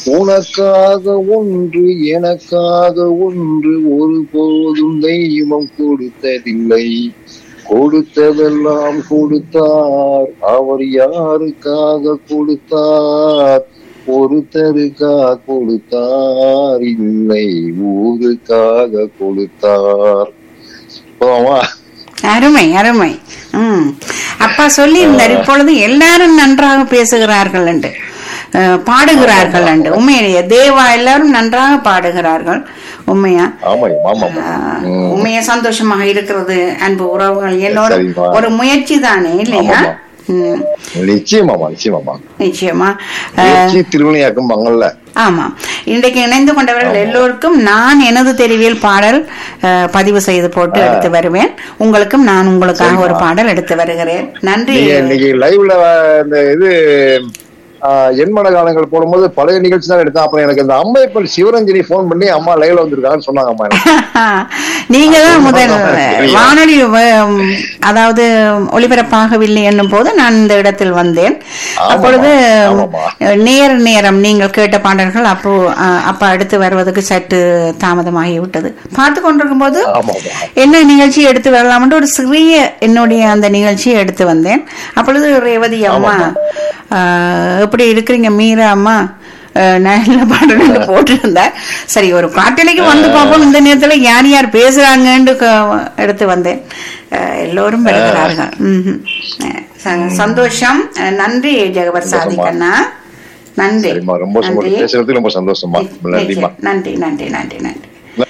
உனக்காக ஒன்று எனக்காக ஒன்று ஒருபோதும் தெய்வம் கொடுத்ததில்லை கொடுத்ததெல்லாம் கொடுத்தார் அவர் யாருக்காக கொடுத்தார் ஒருத்தருக்கா கொடுத்தார் இல்லை ஊருக்காக கொடுத்தார் போமா அருமை அருமை ம் அப்பா சொல்லி இருந்தார் இப்பொழுது எல்லாரும் நன்றாக பேசுகிறார்கள் என்று அஹ், பாடுகிறார்கள் என்று உண்மையிலேயே தேவா எல்லாரும் நன்றாக பாடுகிறார்கள் உண்மையா ஆமா ஆமா ஆஹ், ம். உண்மையா சந்தோஷமாக இருக்கிறது அன்பு உறவுகள் எல்லோரும் சரிம்மா. ஒரு முயற்சி தானே இல்லையா ஆமாம்மா. ம், நிச்சயமாமா நிச்சயமாமா நிச்சயமா அஹ், முயற்சி திருவினையாக்கும் மங்கள்ல ஆமா இன்றைக்கு இணைந்து கொண்டவர்கள் எல்லோருக்கும் நான் எனது தெரிவியல் பாடல் அஹ், பதிவு செய்து போட்டு எடுத்து வருவேன் உங்களுக்கும் நான் உங்களுக்காக ஒரு பாடல் எடுத்து வருகிறேன் நன்றி நீங்க இன்னைக்கு லைவ்ல இந்த இது ஆஹ், எண்மன காலங்கள் போடும்போது பழைய நிகழ்ச்சி தான் எடுத்தேன் அப்புறம் எனக்கு இந்த அம்மைப்பல் சிவரஞ்சனி ஃபோன் பண்ணி அம்மா லைவ்ல வந்திருக்காங்கன்னு சொன்னாங்க அம்மா எனக்கு. நீங்க தான் முதல் தெரியும். வானொலி வ- அதாவது ஒளிபரப்பாகவில்லை என்னும் போது நான் இந்த இடத்தில் வந்தேன் ஆமாம்மா. அப்பொழுது ஆமாம்மா. நேர நேரம் நீங்கள் கேட்ட பாடல்கள் அப்போ அஹ், அப்ப அடுத்து வருவதற்கு சற்று தாமதமாகி விட்டது பார்த்து கொண்டிருக்கும் போது ஆமாம்மா. என்ன நிகழ்ச்சி எடுத்து வரலாம்னு ஒரு சிறிய என்னுடைய அந்த நிகழ்ச்சியை எடுத்து வந்தேன் அப்பொழுது ரேவதி அம்மா ஆஹ், எப்படி இருக்கிறீங்க மீரா அம்மா ஆஹ், நல்ல பாடல் போட்டிருந்தேன் சரி ஒரு காட்டலைக்கு வந்து பார்ப்போம் இந்த நேரத்துல யார் யார் பேசுறாங்கன்னு க- எடுத்து வந்தேன் ஆஹ், எல்லோரும் வருகிறார்கள் ம்ஹும். அஹ், ச- சந்தோஷம் அஹ், நன்றி ஜெகபர் சாதிக் அண்ணா நன்றி சரிம்மா ரொம்ப சந்தோஷம் நன்றி பேசுறதுக்கு ரொம்ப சந்தோஷமா நன்றிம்மா நன்றி நன்றி நன்றி நன்றி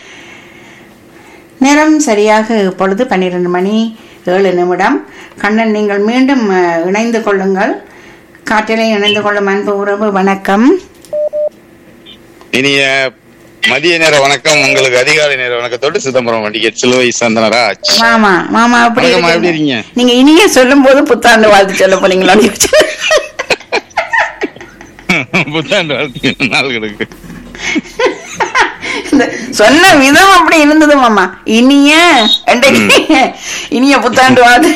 நேரம் சரியாக இப்பொழுது பன்னிரண்டு மணி ஏழு நிமிடம் கண்ணன் நீங்கள் மீண்டும் அஹ், இணைந்து கொள்ளுங்கள் காற்றிலே இணைந்து கொள்ளும் அன்பு உறவு வணக்கம் இனிய மதிய நேர வணக்கம் உங்களுக்கு அதிகாலை நேர வணக்கத்தோடு சிதம்பரம் வண்டிகை சிலுவை சந்தனராஜ் மாமா மாமா எப்படி வணக்கம்மா, எப்படி இருக்கீங்க? இருக்கீங்க? நீங்க இனிய சொல்லும் போது புத்தாண்டு வாழ்த்து சொல்ல போறீங்களா புத்தாண்டு வாழ்த்து நாள்களுக்கு இந்த சொன்ன விதம் அப்படி இருந்தது மாமா இனிய அன்றைக்கு இனிய புத்தாண்டு வாழ்த்து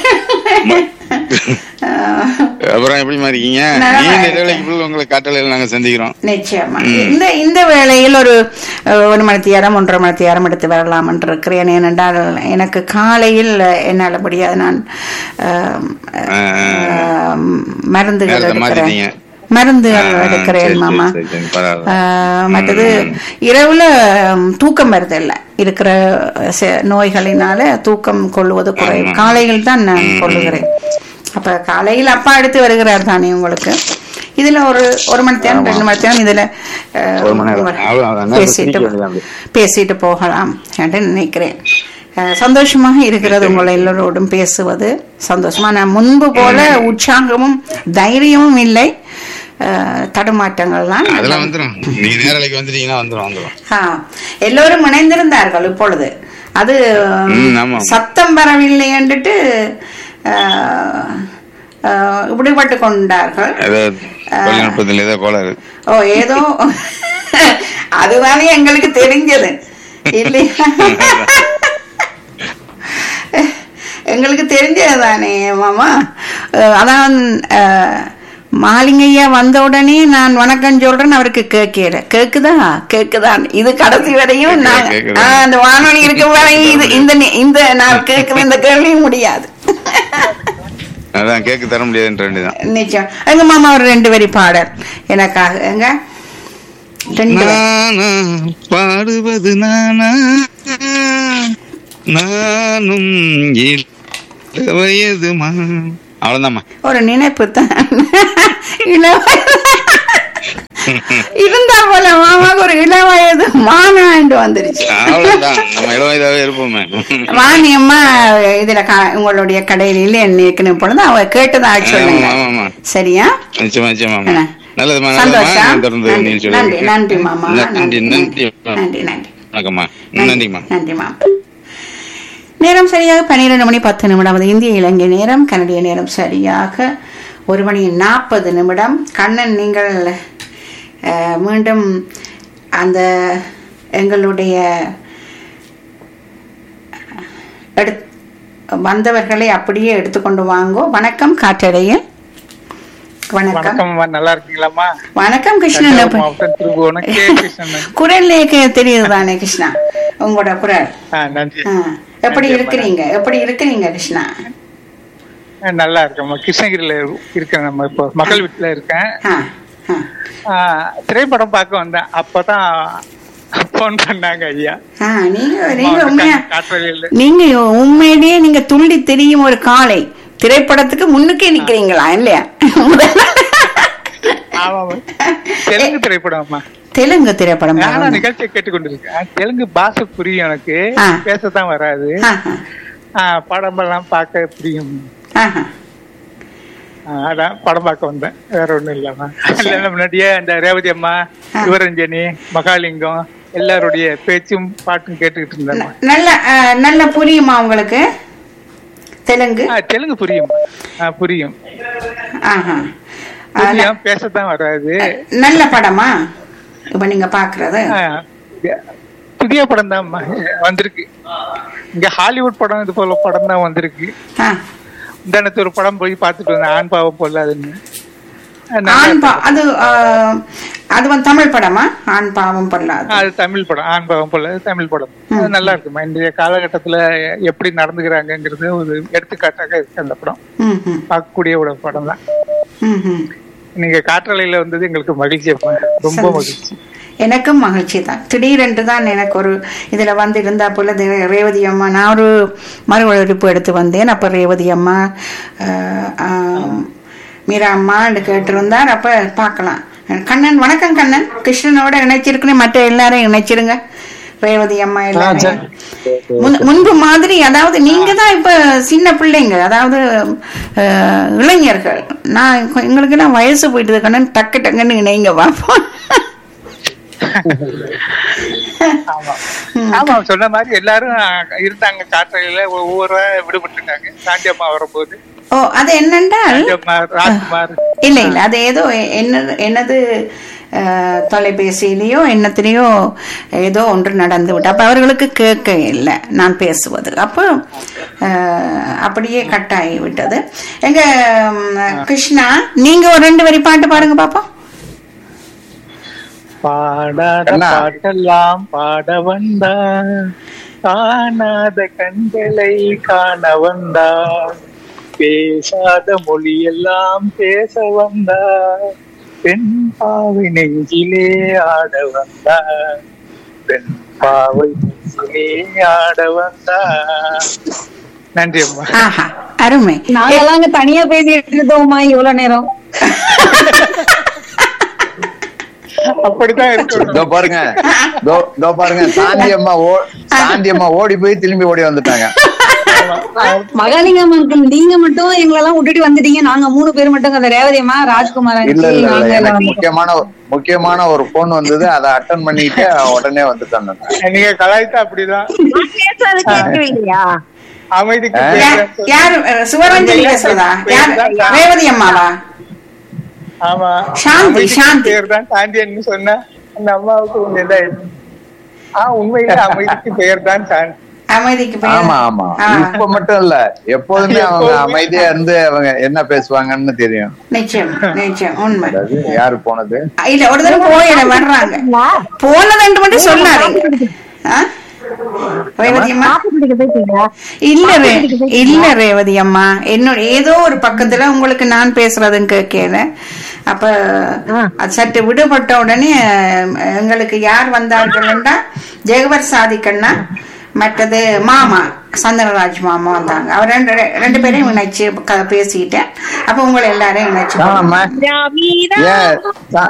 ஆஹ், அப்புறம் எப்படிமா இருக்கீங்க நலமா நீண்ட இருக்கேன். இடைவெளிக்கு பிறகு உங்களை காட்டலையில் நாங்க சந்திக்கிறோம் நிச்சயமா இந்த இந்த வேளையில் ஒரு அஹ், ஒரு மணித்தியாரம் ஒன்றரை மணித்தியாரம் எடுத்து வரலாம் என்று இருக்கிறேன் ஏனென்றால் எனக்கு காலையில் என்னால் முடியாது நான் அஹ், அஹ், மருந்துகள் நேரத்தை எடுக்கிறேன் மாத்திட்டீங்க. மருந்துகள் ஆ, எடுக்கிறேன் சரி, மாமா சரி, சரி, பரவாயில்ல. அஹ், மற்றது இரவுல உம், தூக்கம் வருது இல்ல இருக்கிற செ- நோய்களினால தூக்கம் கொள்வது குறைவு ஆமா. காலையில் தான் நான் கொள்ளுகிறேன் அப்ப காலையில் அப்பா எடுத்து வருகிறார் தானே உங்களுக்கு இதுல ஒரு ஒரு மணி நேரம் ரெண்டு மணி நேரம் இதுல அஹ், ஒரு மணி நேரம். அவ்வளவு, அவ்வளவு. பேசிட்டு நேரம் பிடிக்க பேசிட்டு போகலாம் என்று நினைக்கிறேன் அஹ், சந்தோஷமாக இருக்கிறது உங்களை எல்லோரோடும் பேசுவது சந்தோஷமா நான் முன்பு போல உற்சாகமும் தைரியமும் இல்லை அஹ், தடுமாற்றங்கள் தான் அதெல்லாம் வந்துடும் நீங்க நேரலைக்கு வந்துட்டீங்கன்னா வந்துடும் வந்துடும் ஆ, எல்லோரும் இணைந்திருந்தார்கள் இப்பொழுது அது ம், ஆமா. சத்தம் வரவில்லை என்றுட்டு இப்படிப்பட்டு கொண்டார்கள் ஏதோ தொழில்நுட்பத்தில் ஏதோ கோளாறு ஓ ஏதோ அதுதானே எங்களுக்கு தெரிஞ்சது இல்லையா எங்களுக்கு தெரிஞ்சது தானே மாமா அஹ், அதான் அஹ், மாலிங்கையா வந்த உடனே நான் வணக்கம் சொல்றேன் அவருக்கு கேட்கல கேக்குதா கேக்குதான் இது கடைசி வரையும் நான் கேக்குது. ஆ, அந்த வானொலி இருக்கும் வரையும் இது இந்த நி- இந்த நான் கேட்கிற இந்த கேள்வியும் முடியாது அதான் கேக்கு தர முடியாதுன்ற வேண்டியதான் நிச்சயம் எங்க மாமா ஒரு ரெண்டு வரி பாடல் எனக்காக எங்க ரெண்டு வரி. நானா பாடுவது நானா நானும் இள வயது மா அவ்வளவுதாம்மா ஒரு நினைப்பு தான் இருந்தா போல மாமாக்கு ஒரு இளம் வயது மானாண்டு வந்துருச்சு அவ்வளவுதான் நம்ம இள வயதாவே இருப்போமே வாணியம்மா இதுல கா- உங்களுடைய கடையில் இல்லை என்ன இருக்குன்னு பொழுது அவ கேட்டதா சொல்லுங்க ஆமா, ஆமா. சரியா நிச்சயமா நிச்சயமா என்ன? நல்லதுமா நல்லதுமா சந்தோஷம் நான் தொடர்ந்து நன்றி, நீங்க நன்றி சொல்லுங்க நன்றி மாமா நன்றி நன்றி நன்றி நன்றி வணக்கம்மா நன்றிம்மா நன்றி மாமா நேரம் சரியாக பன்னிரண்டு மணி பத்து நிமிடம் அது இந்திய இலங்கை நேரம் கனடிய நேரம் சரியாக ஒரு மணி நாற்பது நிமிடம் கண்ணன் நீங்கள் அஹ், மீண்டும் அந்த எங்களுடைய எடுத் வந்தவர்களை அப்படியே எடுத்துக்கொண்டு வாங்கோ வணக்கம் காற்றடையில் வணக்கம் வணக்கம்மா நல்லா இருக்கீங்களாம்மா வணக்கம் கிருஷ்ணன் தஞ்சாவூர் எப்படி- மாவட்டம் திருபுவனம் கே கிருஷ்ணன் குரல்லே கே- தெரியுது தானே கிருஷ்ணா உங்களோட குரல் ஆ, நன்றி ஆ, எப்படி நன்றி, இருக்கிறீங்க எப்படி இருக்கிறீங்க கிருஷ்ணா ஆ, நல்லா இருக்கேம்மா கிருஷ்ணகிரியில இருக்கேன் நம்ம இப்போ மகள் வீட்டுல இருக்கேன் ஆ, ஆ. ஆ, திரைப்படம் பார்க்க வந்தேன் அப்பதான் போன் பண்ணாங்க ஐயா ஆ, நீங்க நீங்க உண்மையா காற்றலையில நீங்க உண்மையிலேயே நீங்க துள்ளி தெரியும் ஒரு காளை திரைப்படத்துக்கு முன்னுக்கே நிக்கிறீங்களா இல்லையா ஆமாமா தெலுங்கு திரைப்படம்மா தெலுங்கு திரைப்படம் நானும் பாருங்க. நிகழ்ச்சியை கேட்டுக்கொண்டிருக்கேன் தெலுங்கு பாஷை புரியும் எனக்கு ஆ. பேசத்தான் வராது ஆஹா, ஆ, படமெல்லாம் பார்க்க புரியும் ஆஹா. ஆ, அதான் படம் பார்க்க வந்தேன் வேற ஒண்ணும் இல்லம்மா இல்ல முன்னாடியே அந்த ரேவதி அம்மா சிவரஞ்சனி மகாலிங்கம் எல்லாருடைய பேச்சும் பாட்டும் கேட்டுக்கிட்டு இருந்தேம்மா ந- நல்ல ஆ, நல்ல புரியுமா உங்களுக்கு தெலுங்கு ஆ, தெலுங்கு புரியும் ஆ, புரியும் ஆஹா ஆ, ந- புரியும் பேசத்தான் வராது நல்ல படமா இப்ப நீங்க பாக்குறது ஆ, புதிய படம் தான் வந்திருக்கு இங்க ஹாலிவுட் படம் இது போல படம் தான் வந்திருக்கு ஆ. முந்தானத்து ஒரு படம் போய் பார்த்துட்டு வந்தேன் ஆண் பாவம் பொல்லாதுன்னு ஆ, நல்லா ஆண் பா இருக்கு. அது ஆ, அது வந்து தமிழ் படமா ஆண் பாவம் பொல்லாது ஆ, அது தமிழ் படம் ஆண் பாவம் பொல்லாது தமிழ் படம் அது நல்லா இருக்குமா இன்றைய காலகட்டத்துல எப்படி நடந்துக்கிறாங்கிறது ஒரு எடுத்துக்காட்டாக இருக்கு அந்த படம் ம், ம், பார்க்கக்கூடிய ஒரு படம் தான் ம், ம். நீங்க காற்றலையில வந்தது எங்களுக்கு மகிழ்ச்சி அப்பா. ரொம்ப மகிழ்ச்சி எனக்கும் மகிழ்ச்சி தான் திடீரென்று தான் எனக்கு ஒரு இதுல வந்து இருந்தா போல தி- ரேவதி அம்மா நான் ஒரு மறு ஒழிப்பு எடுத்து வந்தேன் அப்ப ரேவதி அம்மா ஆஹ், ஆஹ், மீரா அம்மான்னு கேட்டிருந்தார் அப்ப பார்க்கலாம் கண்ணன் வணக்கம் கண்ணன் கிருஷ்ணனோட இணைச்சிருக்கணும் மற்ற எல்லாரையும் இணைச்சிருங்க ரேவதி அம்மா எல்லாரையும் முன்- முன்பு மாதிரி அதாவது நீங்க தான் இப்ப சின்ன பிள்ளைங்க அதாவது அஹ், இளைஞர்கள் நான் எங்களுக்கு எல்லாம் வயசு போயிட்டு கண்ணன் டக்கு டக்குன்னு இணைங்க பார்ப்போம் ஆமா சொன்ன மாதிரி எல்லாரும் இருந்தாங்க காற்றலையில ஒவ்வொரு விடுபட்டுருக்காங்க சாண்டி அம்மா வரும்போது ஓ அது என்னென்றால் சாண்டி அம்மா ராஜ்குமார் இல்ல இல்ல அது ஏதோ என்னது என்னது அஹ், தொலைபேசியிலேயோ என்னத்திலேயோ ஏதோ ஒன்று நடந்து விட்டு அப்ப அவர்களுக்கு கேட்க இல்லை நான் பேசுவது அப்போ அஹ், அப்படியே கட் ஆகி விட்டது எங்க ம், கிருஷ்ணா நீங்க ஒரு ரெண்டு வரி பாட்டு பாடுங்க பாப்போம் பாடாத அண்ணா. பாட்டெல்லாம் பாட வந்தா காணாத கண்களை காண வந்தா பேசாத மொழியெல்லாம் பேச வந்தா பெண் பாவை நெஞ்சிலே ஆட வந்தா பெண் பாவை நெஞ்சிலே ஆட வந்தா நன்றி அம்மா ஆஹா அருமை நாங்கெல்லாம் அங்க தனியா பேசிட்டு இருந்தோமா இவ்வளவு நேரம் அப்படித்தான் இருக்கணும் இதோ பாருங்க இதோ இதோ பாருங்க சாந்தி அம்மா ஓ சாந்தி அம்மா ஓடி போய் திரும்பி ஓடி வந்துட்டாங்க மகாலிங்கம் uncle, நீங்க மட்டும் எங்களெல்லாம் விட்டுட்டு வந்துட்டீங்க நாங்க மூணு பேர் மட்டும் அந்த ரேவதி அம்மா ராஜ்குமார் இல்ல uncle, இல்ல நாங்க இல்ல எல்லாம் எனக்கு வந்தோம். முக்கியமான ஒரு- முக்கியமான ஒரு போன் வந்தது அதை அட்டன் பண்ணிட்டு உடனே வந்துட்டேன் நான். நீங்க கலாய்த்தா அப்படிதான் பேசுறது கேட்கவே இல்லையா அமைதிக்கு ஆ. யா- பேசுறேன். யார் அஹ், சிவரஞ்சனி பேசுறதா யார் ரேவதி அம்மாவா ஆமா சாந்தி, அமைதிக்கு சாந்தி. பேர் தான் சாந்தின்னு சொன்ன அந்த அம்மாவுக்கு உங்க இதாயிடுச்சு ஆ உண்மையில அமைதிக்கு பெயர் தான் சாந்தி அமைதிக்கு பெயர் ஆமா ஆமா ஆ, இப்ப மட்டும் இல்ல எப்போதுமே அவங்க எப்போதுமே. அமைதியா இருந்து அவங்க என்ன பேசுவாங்கன்னு தெரியும் நிச்சயம் நிச்சயம் உண்மை அதாவது யாரு போனது இல்ல ஒரு தடவை போயிட வர்றாங்க போனதுன்னு மட்டும் சொல்லாதீங்க ஆ? ரேவதி அம்மா காப்பி குடிக்க போயிட்டீங்களா இல்ல ரே இல்ல ரேவதி அம்மா என்னோட ஏதோ ஒரு பக்கத்துல உங்களுக்கு நான் பேசுறதுன்னு கேட்கல அப்ப அது சற்று விடுபட்ட உடனே அஹ், எங்களுக்கு யார் வந்தார்கள்னா ஜெகவர் சாதிக்கண்ணா மற்றது மாமா சந்திரராஜ் மாமா வந்தாங்க அவர் ரெண்டு ரெண்டு பேரையும் இணைச்சு க- பேசிட்டேன் அப்ப உங்களை எல்லாரையும் இணைச்சு ஆமா ஏன் சா-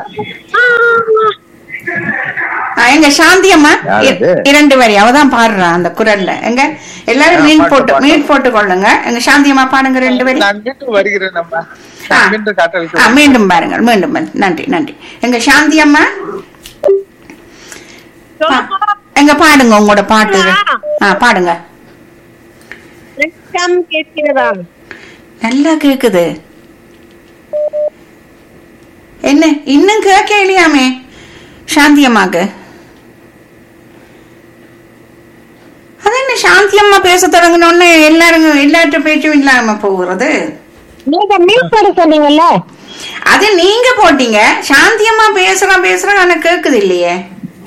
ஆ, எங்க சாந்தி அம்மா யார் இ- அது? இரண்டு வரி அவதான் பாடுறா அந்த குரல்ல எங்க எல்லாரும் ஆ, மீட் பாட்டு, போட்டு பாட்டு. மீட் போட்டு கொள்ளுங்க எங்க சாந்தி அம்மா பாடுங்க ரெண்டு வரி நான் மீண்டும் வருகிறேன் நம்ம ஆ. நான் மீண்டும் காட்டலுக்கு ஆ, மீண்டும் பாருங்கள் மீண்டும் பாருங்கள். நன்றி நன்றி எங்க சாந்தி அம்மா ஆ, எங்க பாடுங்க உங்களோட பாட்டு ஆ பாடுங்க வெட்கம் கேட்கிறதா நல்லா கேக்குது என்ன இன்னும் கேட்க இல்லையாமே சாந்தி அம்மாக்கு அது என்ன சாந்தி அம்மா பேச தொடங்கினோன்னு எல்லாரும் எல்லார்ட்ட பேச்சும் இல்லாம போகிறது நீங்க மியூட் போட சொன்னீங்கல்ல அது நீங்க போட்டீங்க சாந்தியம்மா பேசுறேன் பேசுறேன் ஆனா கேக்குது இல்லையே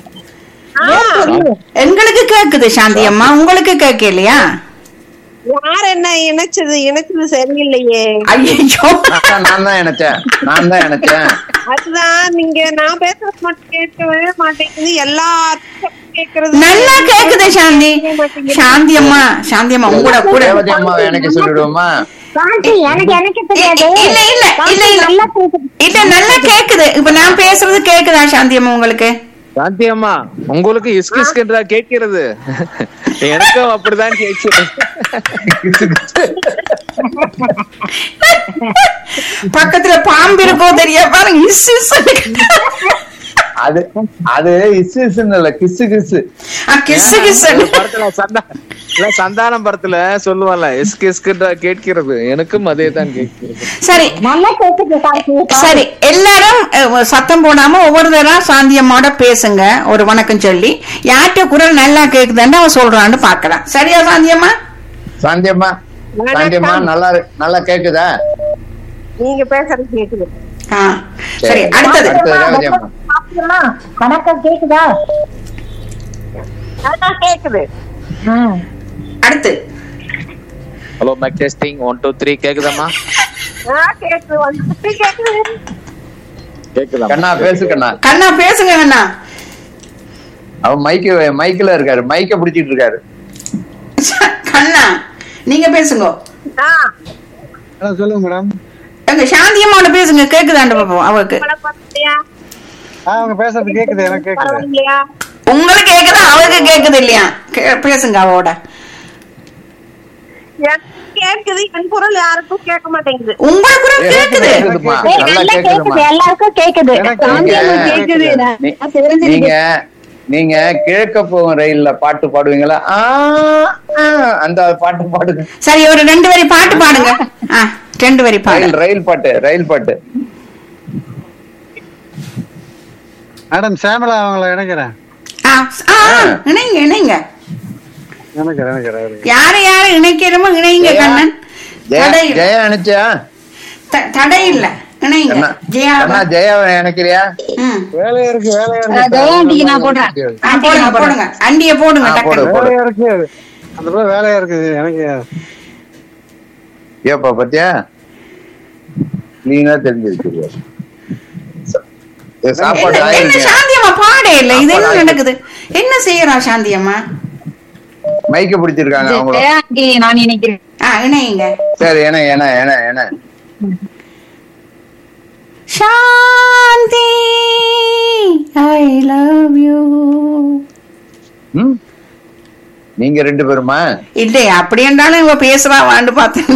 எங்களுக்கு கேக்குது சாந்தியம்மா உங்களுக்கு கேட்கலையா யார் என்ன இணைச்சது இணைச்சது சரியில்லையே ஐயோ அதான் நான் தான் நினைச்சேன் நான் தான் நினைச்சேன் அதுதான் நீங்க நான் பேசுறது மட்டும் கேட்கவே மாட்டேங்குது எல்லாரும் கேக்குறது நல்லா கேக்குது சாந்தி சாந்தி அம்மா சாந்தி அம்மா உங்களோட கூட ரேவதி அம்மா எனக்கு சொல்லிடுவோமா எனக்கு எனக்கு தெரியாது இல்ல இல்ல இல்ல இல்ல நல்லா கேக்குது இல்ல நல்லா கேக்குது இப்ப நான் பேசுறது கேக்குதா சாந்தி அம்மா உங்களுக்கு சாந்தி அம்மா உங்களுக்கு இஸ்கு இஸ்குன்றா கேட்கிறது எனக்கும் அப்படிதான் கேட்கிறது பக்கத்துல பாம்பு இருக்கோ தெரியா பாருங்க இஸ் இஸ்ன்னு அது அது இசு இசுன்னு இல்ல கிசு கிசு ஆ, கிசு கிசு ஒரு படத்துல சந்தா இல்ல சந்தானம் படத்துல சொல்லுவான்ல இஸ்கு இஸ்குன்றா கேட்கிறது எனக்கும் அதே தான் கேட்கிறது சரி நல்லா கேக்குது சாந்தி சரி எல்லாரும் அஹ், சத்தம் போடாம ஒவ்வொரு தடவை சாந்தி அம்மாவோட பேசுங்க ஒரு வணக்கம் சொல்லி யார்கிட்ட குரல் நல்லா கேக்குதுன்னு அவன் சொல்றான்னு பாக்கலாம் சரியா சாந்தி அம்மா சாந்தியம்மா சாந்தியம்மா நல்லா இரு- நல்லா கேக்குதா நீங்க பேசுறது கேக்குது ஆ, சரி அடுத்தது அடுத்தது ரேவதி அம்மா சாப்பிடுமா வணக்கம் கேக்குதா அதான் கேக்குது ம். அடுத்து hello mike testing one two three கேக்குதாம்மா ஆ, கேக்குது வந்து கேக்குது கேக்குதா கண்ணா பேசு கண்ணா கண்ணா பேசுங்க கண்ணா அவன் மைக்கு மைக்ல இருக்காரு மைக்க பிடிச்சிட்டு இருக்காரு கண்ணா நீங்க பேசுங்க ஆ சொல்லுங்க மேடம் எங்க சாந்தி அம்மாவோட பேசுங்க கேக்குதாண்டு பாப்போம் அவருக்கு படம் பார்த்தியா? அவங்க பேசுறது கேக்குது எனக்கு கேக்குது பரவாயில்லையா உங்களுக்கு கேக்குதா அவருக்கு கேக்குது இல்லையா கே- பேசுங்க அவவோட எனக்கு கேக்குது என் குரல் யாருக்கும் கேட்க மாட்டேங்குது உங்களுக்கு குரல் கேக்குது கேக்குதுமா ஏய், நல்லா நல்லா கேக்குது கேக்குதுமா எல்லாருக்கும் கேக்குது சாந்தி அம்மா கேக்குது நீ- நான் சிவரஞ்சனி நீங்க நீங்க கிழக்க போகும் ரயில்ல பாட்டு பாடுவீங்களா ஆ, ஆ, அந்த பாட்டு பாடுங்க சரி ஒரு ரெண்டு வரி பாட்டு பாடுங்க ஆ ரெண்டு வரி பாடு ரயில் ரயில் பாட்டு ரயில் பாட்டு மேடம் சேமலா அவங்கள இணைக்கிறேன் ஆ, ஆ, இணைங்க இணைங்க நினைக்கிறேன் நினைக்கிறேன் யார யார இணைக்கிறோமோ இணைங்க கண்ணன் ஜெயா தடை இல்ல ஜெயா நினைச்சியா த- தடை இல்ல இணைங்க அண்ணா ஜெயா அண்ணா ஜெயாவை நினைக்கிறியா ம் வேலையா இருக்கு வேலையா அஹ் ஜெயாண்டிக்கு நான் போடுறேன் ஆ, போடுங்க போடுங்க அண்டிய போடுங்க ஆ, போடு டக்குனு போடு வேலையா இருக்கு அந்த பிள்ளை வேலையா இருக்குது எனக்கு ஏப்பா பாத்தியா நீங்க தெரிஞ்சிருக்கீங்க ச- சாப்பாடு என்ன ஆயிருக்கேன் சாந்தியம்மா பாடே இல்ல இது என்ன நடக்குது என்ன செய்யறா சாந்தியம்மா மைக்க பிடிச்சிருக்காங்க அவங்களும் ஜெயாண்டி நான் நினைக்கிறேன் ஆ இணைங்க சரி என்ன என்ன என்ன என்ன சாந்தி ஐ லவ் யூ ம்? நீங்க ரெண்டு பேருமா இல்லை அப்படி என்றாலும் இவ பேசுறா வாண்டு பார்த்தேன்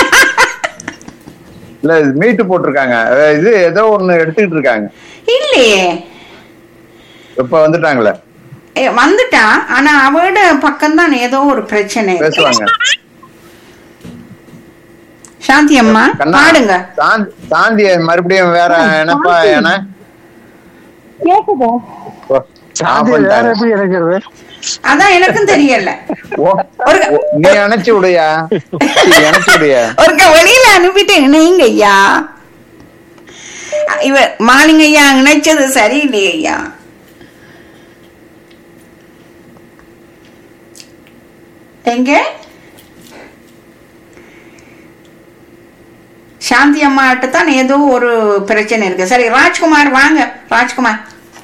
இல்ல இது மீட்டு போட்டிருக்காங்க அஹ் இது ஏதோ ஒண்ணு எடுத்துக்கிட்டு இருக்காங்க இல்லையே இப்ப வந்துட்டாங்களே ஏ, வந்துட்டா ஆனா அவட பக்கம்தான் ஏதோ ஒரு பிரச்சனை இருக்கு. பேசுவாங்க சாந்தி அம்மா கண்ணா பாடுங்க சாந்தி சாந்தி மறுபடியும் வேற என்னப்பா என்ன கேக்குது ஓ, ஆஃப் வேற பண்ணிட்டாங்க. எப்படி இணைக்கிறது அதான் எனக்கும் தெரியல ஓ, ஓ, நீ அணைச்சு விடுயா நீ அணைச்சு விடுயா ஒருக்க வெளியில அனுப்பிட்டு இணைங்க ஐயா இவ மாலிங்க ஐயா இணைச்சது சரியில்லையே ஐயா எங்க சாந்தி அம்மாட்ட தான் ஏதோ ஒரு பிரச்சனை இருக்கு சரி ராஜ்குமார் வாங்க ராஜ்குமார்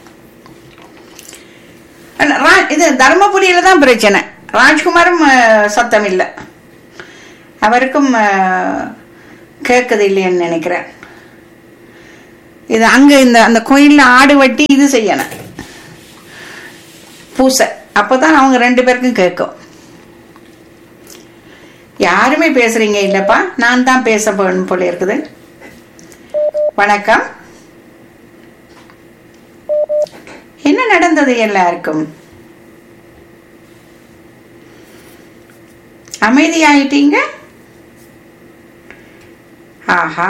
அல்ல, ரா- இது தர்மபுரியில தான் பிரச்சனை ராஜ்குமாரும் அஹ், சத்தம் இல்லை அவருக்கும் அஹ், கேட்குது இல்லைன்னு நினைக்கிறேன் இது அங்க இந்த அந்த கோயில்ல ஆடு வெட்டி இது செய்யணும் பூசை அப்பதான் அவங்க ரெண்டு பேருக்கும் கேட்கும் யாருமே பேசுறீங்க இல்லப்பா நான் தான் பேச போகணும் போல இருக்குது வணக்கம் என்ன நடந்தது எல்லாருக்கும் அமைதியாயிட்டீங்க ஆஹா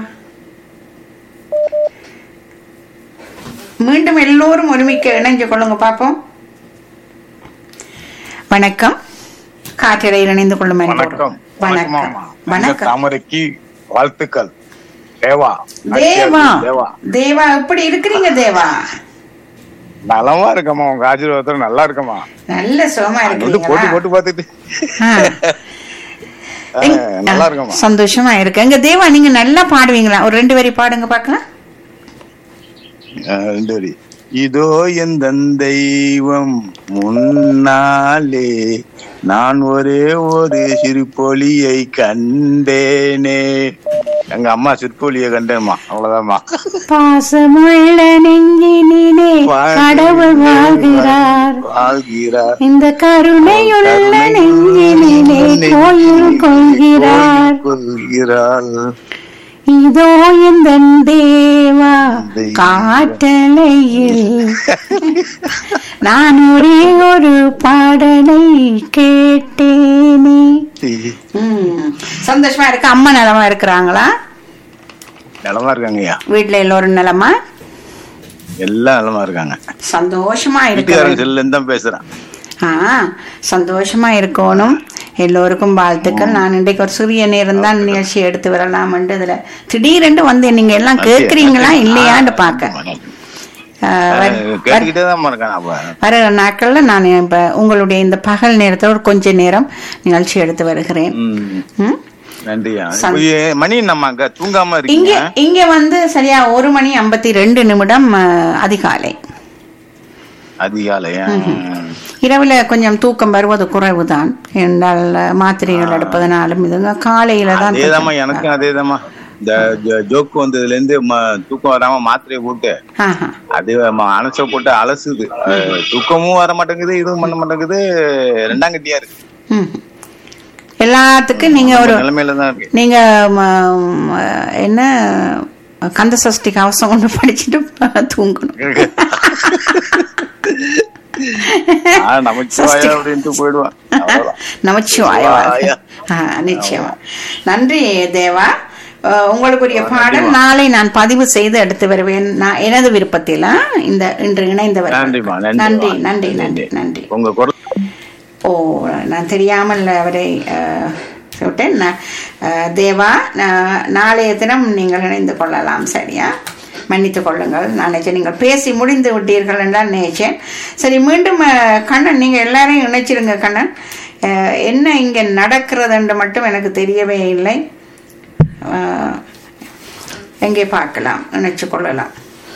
மீண்டும் எல்லோரும் ஒருமிக்க இணைஞ்சு கொள்ளுங்க பாப்போம் வணக்கம் காற்றிடையில் இணைந்து கொள்ளும் அனைவரும். வணக்கம் வணக்கம் வணக்கம் வணக்கம் தாமரைக்கு வாழ்த்துக்கள் தேவா தேவா தேவா தேவா எப்படி இருக்கிறீங்க தேவா நலமா இருக்கம்மா உங்க ஆசீர்வாதத்துல நல்லா இருக்கம்மா நல்ல சுகமா வந்து போட்டு இருக்கிறீங்களா போட்டு பாத்துட்டு ஆ. எங்க- ஆ, நல்லா இருக்கம்மா சந்தோஷமா இருக்கு எங்க தேவா நீங்க நல்லா பாடுவீங்களா ஒரு ரெண்டு வரி பாடுங்க பாக்கலாம் ஆ, ரெண்டு வரி இதோ எந்த தெய்வம் முன்னாலே நான் ஒரே ஒரு சிறுபொலியை கண்டேனே எங்க அம்மா சிறுபொலியை கண்டேம்மா அவ்வளவுதான்மா பாசமுள்ள நெஞ்சினிலே கடவுள் வாழ்கிறார் வாழ்கிறார் இந்த கருணையுள்ள நெஞ்சினிலே கோயில் கொள்கிறார் கொள்கிறாள் இதோ இந்த தேவா காட்டலையில் நான் ஒரே ஒரு பாடலை கேட்டேனே ம், சந்தோஷமா இருக்கு அம்மா நலமா இருக்கிறாங்களா நலமா இருக்காங்கய்யா வீட்ல எல்லோரும் நலமா எல்லாம் நலமா இருக்காங்க சந்தோஷமா வீட்டுக்காரங்க இருக்கு செல்ல இருந்து தான் பேசுறேன் ஆ சந்தோஷமா இருக்கணும் எல்லோருக்கும் வாழ்த்துக்கள் நான் இன்றைக்கு ஒரு சிறிய நேரம் தான் நிகழ்ச்சி எடுத்து வரலாம்ன்ட்டு இதுல திடீரென்று வந்து நீங்க எல்லாம் கேட்கறீங்களா இல்லையான்னு பார்க்க ஆ, வர- வர- கேட்டுக்கிட்டே தான் இருக்கேன் அப்ப வர நாட்கள்ல நான் இப்ப உங்களுடைய இந்த பகல் நேரத்துல ஒரு கொஞ்ச நேரம் நிகழ்ச்சி எடுத்து வருகிறேன் ம், ம்? நன்றியா சந்- இப்ப ஏ- மணி நம்ம அங்க தூங்காம இங்க இருக்கீங்க இங்க வந்து சரியா ஒரு மணி ஐம்பத்தி ரெண்டு நிமிடம் ஆ, அதிகாலை அதிகாலையா இரவுல கொஞ்சம் தூக்கம் வருவது குறைவுதான் என்றால் மாத்திரைகள் எடுப்பதனாலும் இதுங்க காலையில தான் அதேதாம்மா தூக்கம். எனக்கும் அதேதாம்மா இந்த ஜோ- ஜோக்கு வந்ததுல இருந்து ம- தூக்கம் வராம மாத்திரையை போட்டு ஆஹா. அது ம- அணைச்ச போட்டு அலசுது அஹ், தூக்கமும் வர மாட்டேங்குது இதுவும் பண்ண மாட்டேங்குது ரெண்டாம் கட்டியா இருக்கு ம். எல்லாத்துக்கும் நீங்க ஒரு நிலைமையில தான் இருக்கு நீங்க ம, ம, என்ன கந்த சஷ்டி கவசம் ஒன்று படிச்சுட்டு தூங்கணும் ஆ, நமச்சிவாயா அப்படின்ட்டு போயிடுவான் அவ்வளவுதான். நமச்சிவாய வாயா. நிச்சயமா நன்றி தேவா அஹ், உங்களுக்குரிய பாடல் நாளை நான் பதிவு செய்து எடுத்து வருவேன் நான் எனது விருப்பத்தில் ஆ? இந்த இன்று இணைந்தவர் நன்றிம்மா நன்றி நன்றி நன்றி நன்றி நன்றி உங்க குரல் ஓ நான் தெரியாமல் அவரை அஹ், விட்டேன் நான், அஹ், தேவா நான் நாளைய தினம் நீங்கள் இணைந்து கொள்ளலாம் சரியா மன்னித்துக் கொள்ளுங்கள் நான் நினைச்சேன் நீங்கள் பேசி முடிந்து விட்டீர்கள் என்றால் நினைச்சேன் சரி மீண்டும் அஹ், கண்ணன் நீங்கள் எல்லாரையும் இணைச்சிருங்க கண்ணன் அஹ், என்ன இங்கே நடக்கிறது என்று மட்டும் எனக்கு தெரியவே இல்லை அஹ், எங்கே பார்க்கலாம் இணைச்சு கொள்ளலாம்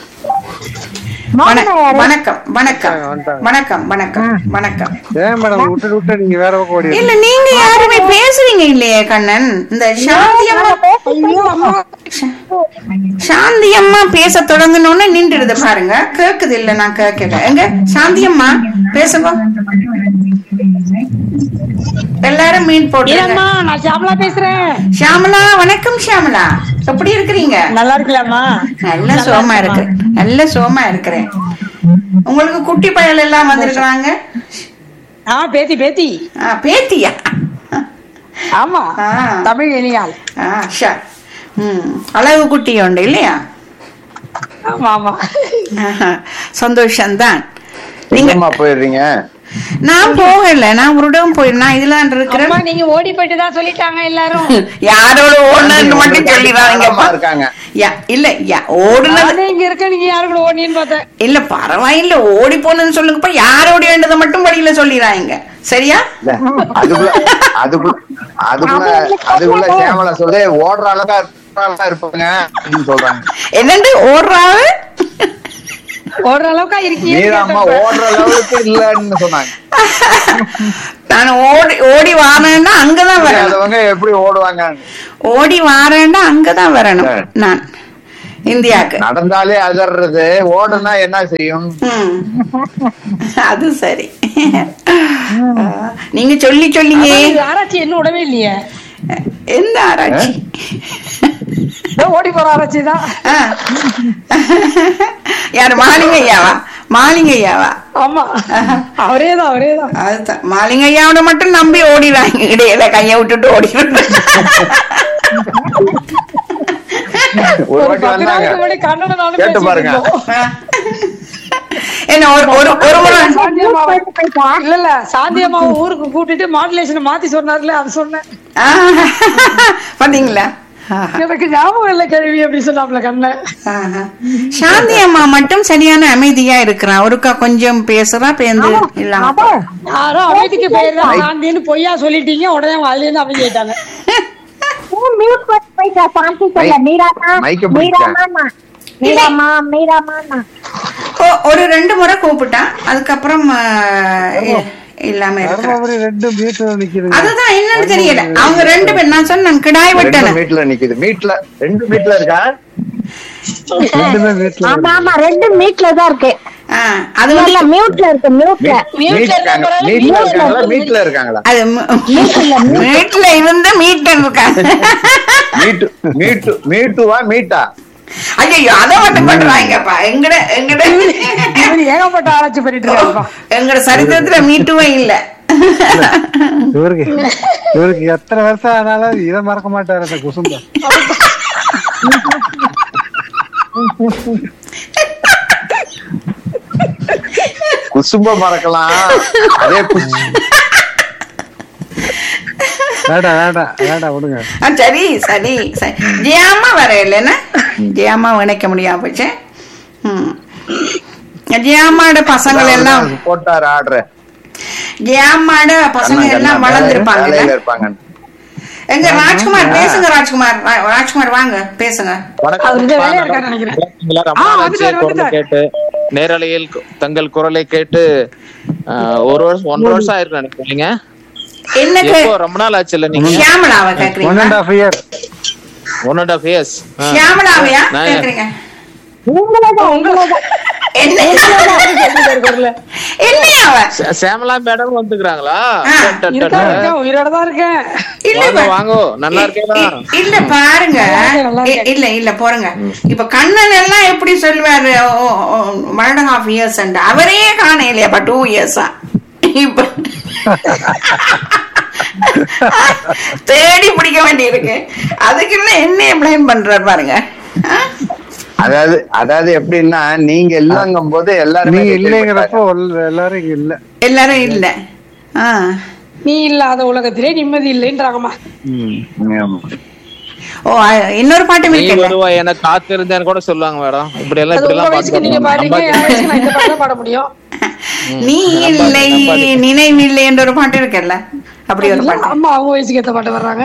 வண- வணக்கம் வணக்கம் வணக்கம் வணக்கம் வணக்கம் ஏன் மேடம் விட்டு விட்டு நீங்க வேற பக்கம் ஓடி இல்ல நீங்க யாருமே பேசுறீங்க இல்லையே கண்ணன் இந்த சாந்தி அம்மா சா- சாந்தி அம்மா பேச தொடங்கணும்னு நின்றுடுது பாருங்க கேக்குது இல்ல நான் கேட்கல எங்க சாந்தி அம்மா பேசுங்க எல்லாரும் மீன் போட்டு நான் சாமலா பேசுறேன் ஷியாமலா வணக்கம் ஷியாமலா எப்படி இருக்கிறீங்க நல்லா இருக்கலாமா நல்ல சோமா இருக்கு நல்ல சோமா இருக்கிறேன் உங்களுக்கு குட்டி பயல் எல்லாம் வந்திருக்கிறாங்க ஆ பேத்தி பேத்தி ஆ, பேத்தியா ஆமா ஆ. தமிழ் இனியால் ஆ ஷா ம் அழகு குட்டி உண்டு இல்லையா ஆமா ஆமா ஆஹா, சந்தோஷம்தான் நீங்க எங்கம்மா போயிடுறீங்க நான் போகல நான் ஒரு இடம் போயிருந்தேன் இதுல நான் இருக்கிறேன் அம்மா நீங்க ஓடி போயிட்டு தான் சொல்லிட்டாங்க எல்லாரும் யாரோட ஓடுனது மட்டும் சொல்லிடாதீங்கப்பா இருக்காங்க யா இல்ல யா ஓடுனது நானே இங்க இருக்க நீங்க யாரு கூட ஓடினு பார்த்தேன் இல்ல பரவாயில்ல ஓடி போனதுன்னு சொல்லுங்கப்பா யார் ஓடி வேண்டதை மட்டும் வழியில சொல்லிடாதீங்க சரியா இல்ல, அதுக்குள்ள அதுக்குள்ள அதுக்குள்ள அதுக்குள்ள கேமரா சொல்லு ஓடுற அளவுக்கு இருப்பாங்க அப்படின்னு சொல்றாங்க என்னண்டு ஓடுறாரு ஓடுற அளவுக்கா இருக்கீங்க மீராம்மா ஓடுற அளவுக்கு இல்லன்னு சொன்னாங்க நான் ஓடி ஓடி வாரேன்னா அங்கதான் வரணும் அதவங்க எப்படி ஓடுவாங்க ஓடி வாரேன்னா அங்கதான் வரணும் நான் இந்தியாக்கு நடந்தாலே அதர்றது ஓடுனா என்ன செய்யும் ம். அது சரி நீங்க சொல்லி சொல்லியே இது ஆராய்ச்சி என்ன விடவே இல்லையே எந்த ஆராய்ச்சி இதோ ஓடி போற ஆராய்ச்சி தான் ஆ. யாரு மாலிங்கையாவா மாலிங்கையாவா ஆமா அவரே தான் அவரே தான் அதுதான் மாலிங்கையாவோட மட்டும் நம்பி ஓடிடுறாங்க இடையில கைய விட்டுட்டு ஓடிடுறாங்க ஒரு ஒரு வாட்டி பத்து வந்தாங்க நாளைக்கு முன்னாடி கண்ணனை நானும் கேட்டு பேசிட்டு பாருங்க. இருந்தோம். என்ன ஒரு ஒரு ஒரு முறை சாந்தி அம்மாவை இல்ல இல்ல சாந்தி அம்மாவை ஊருக்கு கூட்டிட்டு மாடுலேஷன் மாத்தி சொன்னார்ல அது சொன்னேன் ஆ, பாத்தீங்களா எனக்கு ஞாபகம் இல்ல கேள்வி அப்படி சொன்னாப்ல கண்ண ஆஹா. சாந்தி அம்மா மட்டும் சரியான அமைதியா இருக்கிறான் ஒருக்கா கொஞ்சம் பேசுறா பேந்து இல்லாம யாரோ அமைதிக்கு பேர் தான் சாந்தின்னு பொய்யா சொல்லிட்டீங்க உடனே அவங்க அதுல இருந்து அமைதிட்டாங்க மியூட் பண்ணி போயிட்டா சாந்தி சொல்ல மீராமா மைக்க பிடிச்சா. மீராமா மீராமா மீராமா ஓ- ஒரு ரெண்டு முறை கூப்பிட்டான் அதுக்கப்புறம் ஆ, இ- இல்லாம இருக்கிறான் ரெண்டு மீட்டர் நிக்குது அதுதான் என்னன்னு தெரியல அவங்க ரெண்டு பேர் நான் சொன்னேன் கிடாய் ரெண்டு விட்டன மீட்ல நிக்குது மீட்ல ரெண்டு மீட்ல இருக்கா ரெண்டுமே வீட்டுல ஆமா ஆமா ரெண்டு மீட்ல தான் இருக்கு அது இல்ல, இல்ல மியூட்ல இருக்கு மியூட்ல மீட் இருக்காங்க மீட்ல இருக்காங்களா மீட்ல இருக்காங்களா அது வீட்டுல இருந்து மீட்டர் இருக்காங்க மீட்டு மீட்டு மீட்டுவா மீட்டா ஐயோ அதை மட்டும் பண்றாங்கப்பா எங்கட எங்கட இவர் ஏகப்பட்ட ஆராய்ச்சி பண்ணிட்டு இருக்காருப்பா எங்கட சரித்திரத்துல மீட்டுவே இல்ல இவருக்கு இவருக்கு எத்தனை வருஷம் ஆனாலும் இதை மறக்க மாட்டாரு அந்த குசும்பா குசும்ப மறக்கலாம் அதே குசு வேண்டாம் வேண்டாம் வேண்டாம் விடுங்க ஆ, சரி சரி சரி ஜியாமா வர இல்லைன்னா ஜியாமா இணைக்க முடியாம போச்சு ம். ஜியாமாட பசங்கள் எல்லாம் போட்டாரு ஆர்டர் ஜியாமாட பசங்க எல்லாம் வளர்ந்துருப்பாங்க வேலையில இருப்பாங்க எங்க ராஜ்குமார் பேசுங்க ராஜ்குமார் ரா- ராஜ்குமார் வாங்க பேசுங்க அவர் இந்த வேலையா இருக்காரு நினைக்கிறேன் நீங்களா ரொம்ப ஆ, நாள் ஆச்சு வந்துட்டாரு, குரலை வந்துட்டாரு. கேட்டு நேரலையில் கு- தங்கள் குரலை கேட்டு ஆ, ஒரு வருஷம் ஒன்றரை வருஷம் ஆயிருக்கு நினைக்கிறீங்க என்னக்கு எப்போ ரொம்ப நாள் ஆச்சு இல்ல நீங்க ஷியாமலாவை ஒன் அண்ட் கேக்குறீங்களா half year one and half years ஷியாமலாவையா நான் கேக்குறீங்க உங்களதான் உங்களதான் என்ன என்னையா அவ சேமலா மேடம் வந்துக்கிறாங்களா ஆ, இருக்கா இருக்கேன் உயிரோட தான் இருக்கேன் இல்ல வாங்க இப்ப- வாங்கோ நல்லா இருக்கேனா இ- இல்ல பாருங்க நல்லா இ- இல்ல இல்ல போறங்க இப்ப கண்ணன் எல்லாம் எப்படி சொல்லுவாரு ஒன் அண்ட் ஹாஃப் இயர்ஸ் அவரே காண இல்லையாப்பா டூ இயர்ஸா இப்ப தேடி பிடிக்க வேண்டியிருக்கு அதுக்குள்ள என்னைய பிளேம் பண்றாரு பாருங்க ஆ? அதாவது அதாவது எப்படின்னா நீங்க இல்லங்கும் போது எல்லாருமே நீங்க கேள்விப்பட்டாங்க. இல்லைங்கிறப்போ உள்ள- எல்லாரும் இங்க இல்ல எல்லாரும் இல்ல ஆ நீ இல்லாத உலகத்திலே நிம்மதி இல்லைன்றாங்கம்மா ஆமா. ஓ அ- இன்னொரு பாட்டும் நீ இருக்குல்ல வருவா எனக்கு காத்திருந்தேன்னு கூட சொல்லுவாங்க மேடம் இப்படி எல்லாம் அது இப்படி உங்க எல்லாம் வயசுக்கு நீங்க பாடுறீங்க என் வயசுக்கு நான் இந்த பாட்டு தான் பாட முடியும் நீ இல்லை நினைவில்லை என்ற ஒரு பாட்டு இருக்குல்ல அப்படி ஒரு இல்ல, பாட்டு அம்மா அவங்க வயசுக்கு ஏத்த பாட்டு வர்றாங்க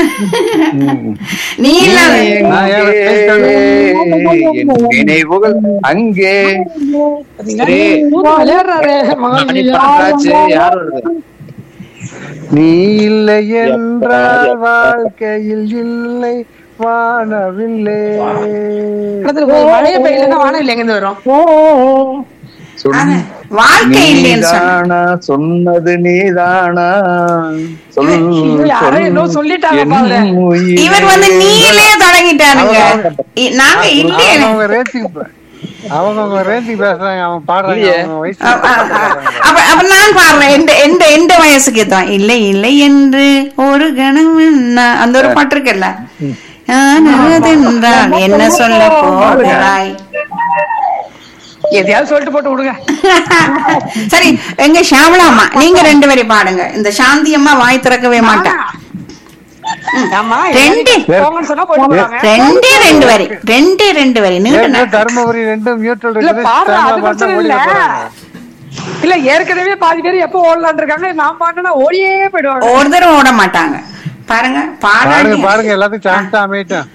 நீ இல்லாத நான் ஏன் அங்கே என் நினைவுகள் அங்கே சரி ஊத்து விளையாடுறாரு மகன் மணி பன்னெண்டாச்சு யார் வருது நீ இல்லை என்றால் வாழ்க்கையில் இல்லை வானவில்லை இடத்துல போய் மழையே பெய்யலன்னா வானம் இல்லை எங்க வரும் அது வாழ்க்கை இல்லைன்னு சொன்ன நீதானா சொன்னது நீதானா சொல் இது யாரோ சொல் என்னோ சொல்லிட்டாங்க பாரு. என் உயிரே. இவர் வந்து நீலே தொடங்கிட்டாருங்க இ- நாங்க இல்லையே அவங்க ரேஞ்சுக்கு அவங்க அவங்க ரேஞ்சுக்கு பேசுறாங்க அவன் பாடுறாங்க இல்லையே. அவங்க வயசு அ- அ- அ- அப்ப அப்ப நான் பாடுறேன் எந்த எந்த எந்த வயசுக்கு தான் இல்லை இல்லை என்று ஒரு கணம் நான் அந்த ஒரு பாட்டு இருக்குல்ல ஆனதென்றால் என்ன சொல்ல போகிறாய் எதையாவது சொல்லிட்டு போட்டு விடுங்க சரி எங்க ஷாமலா அம்மா நீங்க ரெண்டு பேரும் பாடுங்க இந்த சாந்தி அம்மா வாய் திறக்கவே மாட்டேன் ஆமா ரெண்டு. போங்கன்னு சொன்னா போயிட்டு போறாங்க ரெண்டே ரெண்டு வரி ரெண்டே ரெண்டு வரி நீங்க ஏற்கனவே தர்மபுரி ரெண்டும் மியூட்டல் இல்ல இருக்குது பாடுற தேங்காய் அது பாட்டினா பிரச்சனை ஓடிட இல்ல போறாங்க. இல்ல ஏற்கனவே பாதி பேர் எப்போ ஓடலான் இருக்காங்க நான் பாடினா ஓடியே போயிடுவாங்க ஒரு தடவை ஓட மாட்டாங்க பாருங்க பாருங்க பாடாட்டி பாருங்க எல்லாத்துக்கும் சான்ஸ் தான் அமையிட்டேன்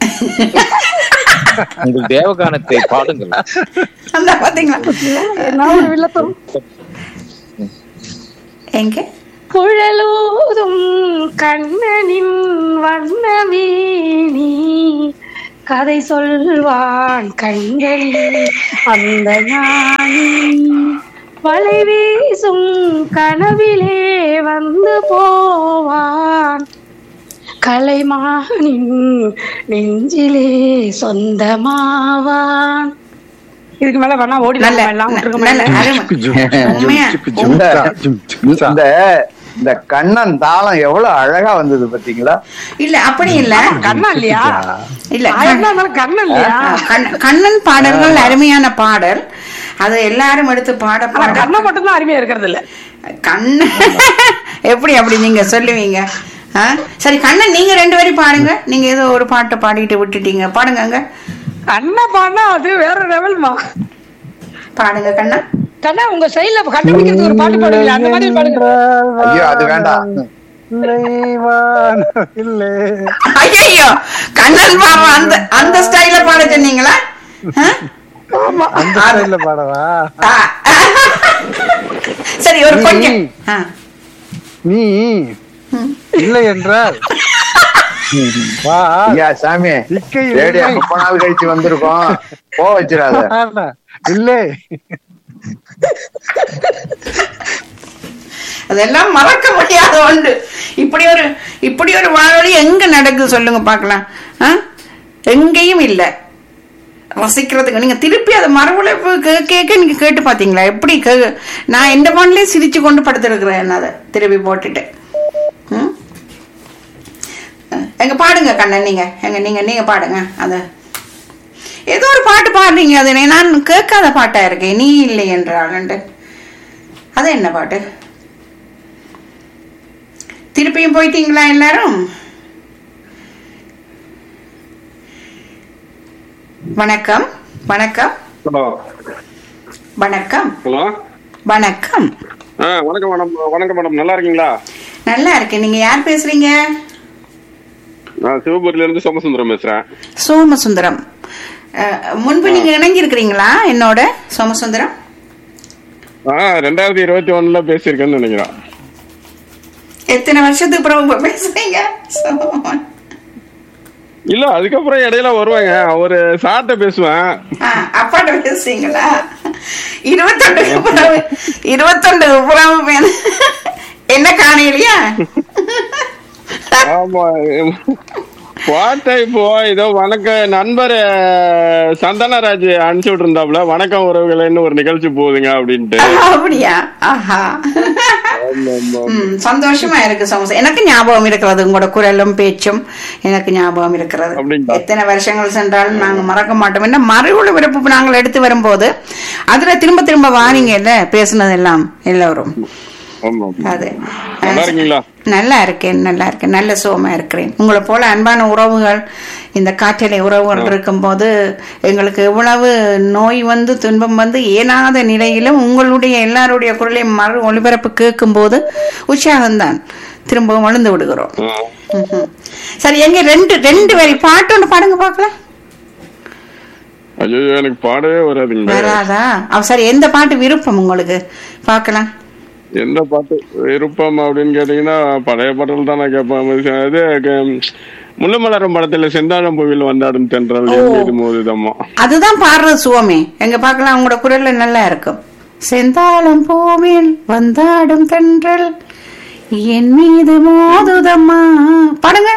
உங்கள் தேவகானத்தை பாடுங்கள் அந்த பாத்தீங்களா நான் ஒரு வில்லத்தரும் எங்க குழலூதும் கண்ணனின் வண்ணமேனி கதை சொல்வான் கண்களில் அந்த ஞானி வலை வீசும் கனவிலே வந்து போவான் கலைமானின் நெஞ்சிலே சொந்தமாவான் இதுக்கு மேல வேணா ஓடி நல்ல எல்லாம் விட்டுருக்க நல்ல மாட்டேன். அருமை உண்மையா இந்த இந்த இந்த கண்ணன் தாளம் எவ்வளவு அழகா வந்தது பாத்தீங்களா இல்ல அப்படி இல்ல கண்ணா இல்லையா இல்ல ஆயிரம் தான் இருந்தாலும் கண்ணன் இல்லையா கண்ண- கண்ணன் பாடல்கள் அருமையான பாடல் அது எல்லாரும் எடுத்து பாட ஆனா பாட கண்ணை மட்டும் தான் அருமையா இருக்கிறது இல்ல கண்ண எப்படி அப்படி நீங்க சொல்லுவீங்க ஆ? சரி கண்ணன் நீங்க ரெண்டு பேரும் பாடுங்க நீங்க ஏதோ ஒரு பாட்டை பாடிட்டு விட்டுட்டீங்க பாடுங்க அங்க அண்ணா பாடினா அது வேற லெவல்மா பாடுங்க கண்ணா கண்ணா உங்க சைடுல கண்டுபிடிக்கிறதுக்கு ஒரு பாட்டு பாடுவீங்க அந்த மாதிரி பாடுங்க ஐயோ அது வேண்டாம் இல்லை ஐயோ கண்ணன் பாப்பா அந்த அந்த ஸ்டைல பாட சொன்னீங்களா ஆ? அந்த ஸ்டைல்ல பாடவா ஆ. சரி ஒரு கொஞ்சம் ஆ. நீ இல்லை என்றால் வா ஐயா சாமி இக்கை ரேடியோ இல்லை. ரொம்ப நாள் கழிச்சு வந்திருக்கோம் போ வச்சிடாத ஆமா. இல்லை அதெல்லாம் மறக்க முடியாத ஒன்று இப்படி ஒரு இப்படி ஒரு வானொலி எங்க நடக்குது சொல்லுங்க பார்க்கலாம் ஆ? எங்கேயும் இல்ல ரசிக்கிறதுக்கு நீங்க திருப்பி அதை மறுபடியும் கே- கேட்க நீங்க கேட்டு பாத்தீங்களா எப்படி கே- நான் எந்த பாண்டிலே சிரிச்சு கொண்டு படுத்திருக்கிறேன் அதை திருப்பி போட்டுட்டு ம்? எங்க பாடுங்க கண்ணன் நீங்க எங்க நீங்க நீங்க பாடுங்க அத ஏதோ ஒரு பாட்டு பாடுறீங்க அது நான் கேட்காத பாட்டா இருக்கேன் நீ இல்லை என்றால் அது என்ன பாட்டு திருப்பியும் போயிட்டீங்களா எல்லாரும் வணக்கம் வணக்கம் ஹலோ வணக்கம் ஹலோ வணக்கம் ஆ வணக்கம் மேடம் வணக்கம் மேடம் நல்லா இருக்கீங்களா நல்லா இருக்கேன் நீங்க யார் பேசுறீங்க நான் சிவபுரியில இருந்து சோமசுந்தரம் பேசுறேன் சோமசுந்தரம் அஹ், முன்பு நீங்க இணைஞ்சிருக்கிறீங்களா என்னோட சோமசுந்தரம் ஆ ரெண்டாயிரத்தி இருபத்தி ஒண்ணுல பேசியிருக்கேன்னு நினைக்கிறேன் எத்தனை வருஷத்துக்கு அப்புறம் இப்ப பேசுறீங்க சோ- இல்ல அதுக்கப்புறம் இடையில வருவாங்க ஒரு சார்ட்ட பேசுவேன் ஆ, அப்பாட்ட பேசுறீங்களா இருபத்தொண்டுக்கு புறவு இருபத்தொண்டுக்கு புறவு பே- என்ன காணையிலையா ஆமா பாட்டை இப்போ ஏதோ வணக்க நண்பர் அஹ், சந்தனராஜ் அனுப்பிச்சு விட்டுருந்தாப்புல வணக்கம் உறவுகளேன்னு ஒரு நிகழ்ச்சி போகுதுங்க அப்படின்ட்டு அப்படியா ஆஹா ம், சந்தோஷமா இருக்கு சமோசா எனக்கு ஞாபகம் இருக்கிறது உங்களோட குரலும் பேச்சும் எனக்கு ஞாபகம் இருக்கிறது அப்படிங்களா? எத்தனை வருஷங்கள் சென்றாலும் நாங்க மறக்க மாட்டோம் என்ன மறு ஒளிபரப்பு நாங்கள் எடுத்து வரும்போது அதுல திரும்ப திரும்ப வாரீங்கல்ல பேசுனதெல்லாம் எல்லோரும் ஆமா அது நல்லா இருக்கீங்களா நல்லா இருக்கேன் நல்லா இருக்கேன் நல்ல சுகமா இருக்கிறேன் உங்களை போல அன்பான உறவுகள் இந்த காற்றலை உறவுகள் இருக்கும்போது எங்களுக்கு எவ்வளவு நோய் வந்து துன்பம் வந்து ஏனாத நிலையிலும் உங்களுடைய எல்லாருடைய குரலையும் மறு ஒளிபரப்பு கேட்கும் போது உற்சாகம்தான் திரும்பவும் விழுந்து விடுகிறோம் ம்ஹும். சரி எங்க ரெண்டு ரெண்டு வரி பாட்டு ஒன்று பாடுங்க பார்க்கலாம் ஐயோ எனக்கு பாடவே வராதுங்க வராதா அவ சரி எந்த பாட்டு விருப்பம் உங்களுக்கு பார்க்கலாம் எந்த பாட்டு விருப்பம் அப்படின்னு கேட்டீங்கன்னா பழைய பாடல் தான் நான் கேட்பேன் இது க- முள்ளுமலரும் படத்துல செந்தாழம் பூவில் வந்தாடும் தென்றல் என் மீது மோதுதம்மா அதுதான் பாடுறது சுவமே எங்க பார்க்கலாம் உங்களோட குரல்ல நல்லா இருக்கும் செந்தாளம் பூவில் வந்தாடும் தென்றல் என் மீது மோதுதம்மா பாடுங்க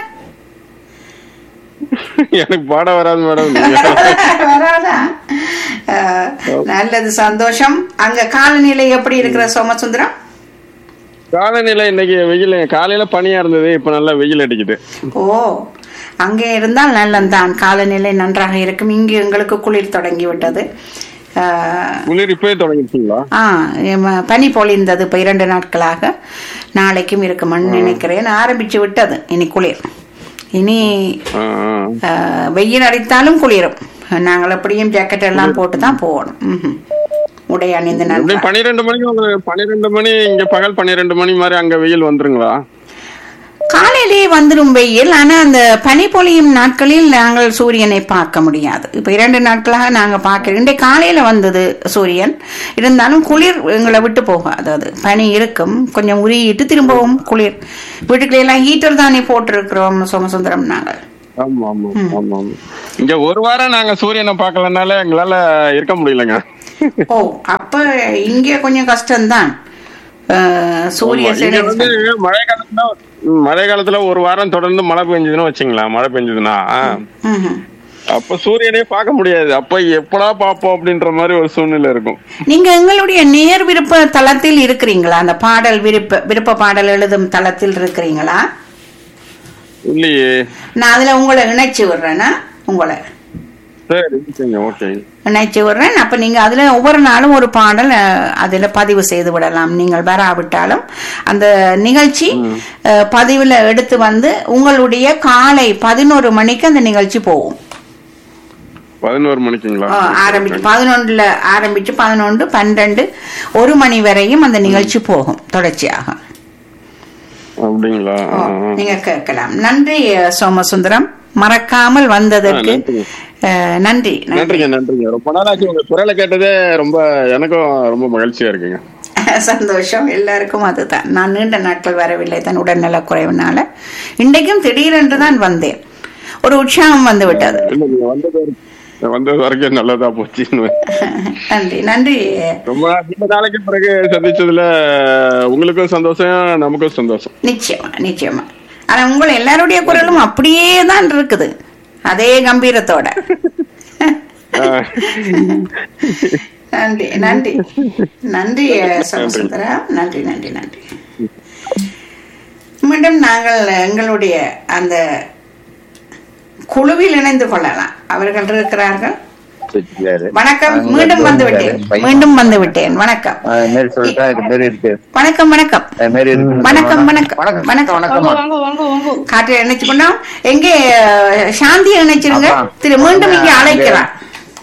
எனக்கு பாட வராது மேடம் வராதா அஹ், நல்லது சந்தோஷம் அங்க காலநிலை எப்படி இருக்கிற சோமசுந்தரம் காலநிலை இன்னைக்கு வெயில் காலையில பனியா இருந்தது இப்ப நல்லா வெயில் அடிக்குது ஓ அங்கே இருந்தால் நல்லந்தான் காலநிலை நன்றாக இருக்கும் இங்கு எங்களுக்கு குளிர் தொடங்கி விட்டது அஹ், குளிர் இப்பவே தொடங்கிடுச்சுங்களா ஆ எம- பனி பொழிந்தது இப்ப இரண்டு நாட்களாக நாளைக்கும் இருக்குமென்னு நினைக்கிறேன் ஆரம்பிச்சு விட்டது இனி குளிர் இனி ஆ, ஆ. ஆ, வெயில் அடித்தாலும் குளிரும் நாங்கள் எப்படியும் ஜாக்கெட் எல்லாம் போட்டு தான் போகணும் ம்ஹும். உடை அணிந்து எப்படி நன்றா பன்னிரெண்டு மணிக்கு உங்களுக்கு பன்னிரெண்டு மணி இங்க பகல் பன்னிரெண்டு மணி மாதிரி அங்க வெயில் வந்துருங்களா காலையிலேயே வந்துடும் வெயில் ஆனா அந்த பனி பொழியும் நாட்களில் நாங்கள் சூரியனை பார்க்க முடியாது இப்ப இரண்டு நாட்களாக நாங்க பார்க்கிறோம் இன்றைய காலையில வந்தது சூரியன் இருந்தாலும் குளிர் எங்களை விட்டு போகாது அது பனி இருக்கும் கொஞ்சம் உருகிட்டு திரும்பவும் குளிர் வீட்டுக்குள்ள எல்லாம் ஹீட்டர் தானே போட்டிருக்கிறோம் சோமசுந்தரம் நாங்கள் ஆமா ஆமா ஆமா ஆமா இங்க ஒரு வாரம் நாங்க சூரியனை பார்க்கலனால எங்களால இருக்க முடியலங்க ஓ அப்ப இங்க கொஞ்சம் கஷ்டம்தான் அஹ், சூரிய ஆமா, இங்க செடி வந்து மழை காலத்துல ம், மழை காலத்துல ஒரு வாரம் தொடர்ந்து மழை பெஞ்சதுன்னு வச்சுங்களேன் மழை பெஞ்சதுன்னா ஆ. ம்ஹும். அப்ப சூரியனே பார்க்க முடியாது அப்ப எப்படா பாப்போம் அப்படின்ற மாதிரி ஒரு சூழ்நிலை இருக்கும் நீங்க எங்களுடைய நேர் விருப்ப தளத்தில் இருக்கிறீங்களா அந்த பாடல் விருப்ப விருப்ப பாடல் எழுதும் தளத்தில் இருக்கிறீங்களா இல்லையே நான் அதுல உங்களை இணைச்சு விடுறேன்னா உங்களை சரி சரிங்க ஓகே நினைச்சு விடுறேன் அப்ப நீங்க அதுல ஒவ்வொரு நாளும் ஒரு பாடல் அஹ், அதுல பதிவு செய்து விடலாம் நீங்கள் வராவிட்டாலும் அந்த நிகழ்ச்சி அஹ், பதிவுல எடுத்து வந்து உங்களுடைய காலை பதினோரு மணிக்கு அந்த நிகழ்ச்சி போகும் பதினோரு மணிக்குங்களா அஹ், ஆரம்பிச்சு பதினொன்றுல ஆரம்பிச்சு பதினொன்று பன்னெண்டு ஒரு மணி வரையும் அந்த நிகழ்ச்சி போகும் தொடர்ச்சியாக அப்படிங்களா ஆ, ஆ. நீங்க கேட்கலாம் நன்றி அஹ், சோமசுந்தரம் மறக்காமல் வந்ததற்கு ஆ, நன்றிங்க. அஹ், நன்றி நன்றி நன்றிங்க நன்றிங்க ரொம்ப நாளாச்சு உங்க குரலை கேட்டதே ரொம்ப எனக்கும் ரொம்ப மகிழ்ச்சியா இருக்குங்க சந்தோஷம் எல்லாருக்கும் அதுதான் நான் நீண்ட நாட்கள் வரவில்லை தன் உடல்நலக் குறைவுனால இன்றைக்கும் திடீரென்று தான் வந்தேன் ஒரு உற்சாகம் வந்து விட்டது இல்ல நீங்க வந்தது வரைக்கும் வந்தது வரைக்கும் நல்லதா போச்சுன்னு நன்றி நன்றி ரொம்ப நீண்ட நாளைக்கு பிறகு சந்திச்சதுல உங்களுக்கும் சந்தோஷம் நமக்கும் சந்தோஷம் நிச்சயமா நிச்சயமா ஆனா உங்கள் எல்லாருடைய குரலும் அப்படியே தான் இருக்குது அதே கம்பீரத்தோட நன்றி நன்றி நன்றி சோமசுந்தரா நன்றி நன்றி நன்றி மீண்டும் நாங்கள் எங்களுடைய அந்த குழுவில் இணைந்து கொள்ளலாம் அவர்கள் இருக்கிறார்கள் வணக்கம் மீண்டும் வந்து விட்டேன் மீண்டும் வந்து விட்டேன் வணக்கம் அது மாதிரி சொல்லிட்டா இது மாதிரி இருக்கு வணக்கம் வணக்கம் அது மாதிரி இருக்கு வணக்கம் வணக்கம் வணக்கம் வணக்கம் காற்றை இணைச்சு கொண்டோம் எங்கே அஹ், சாந்தியை இணைச்சிருங்க திரு மீண்டும் இங்கே அழைக்கிறார்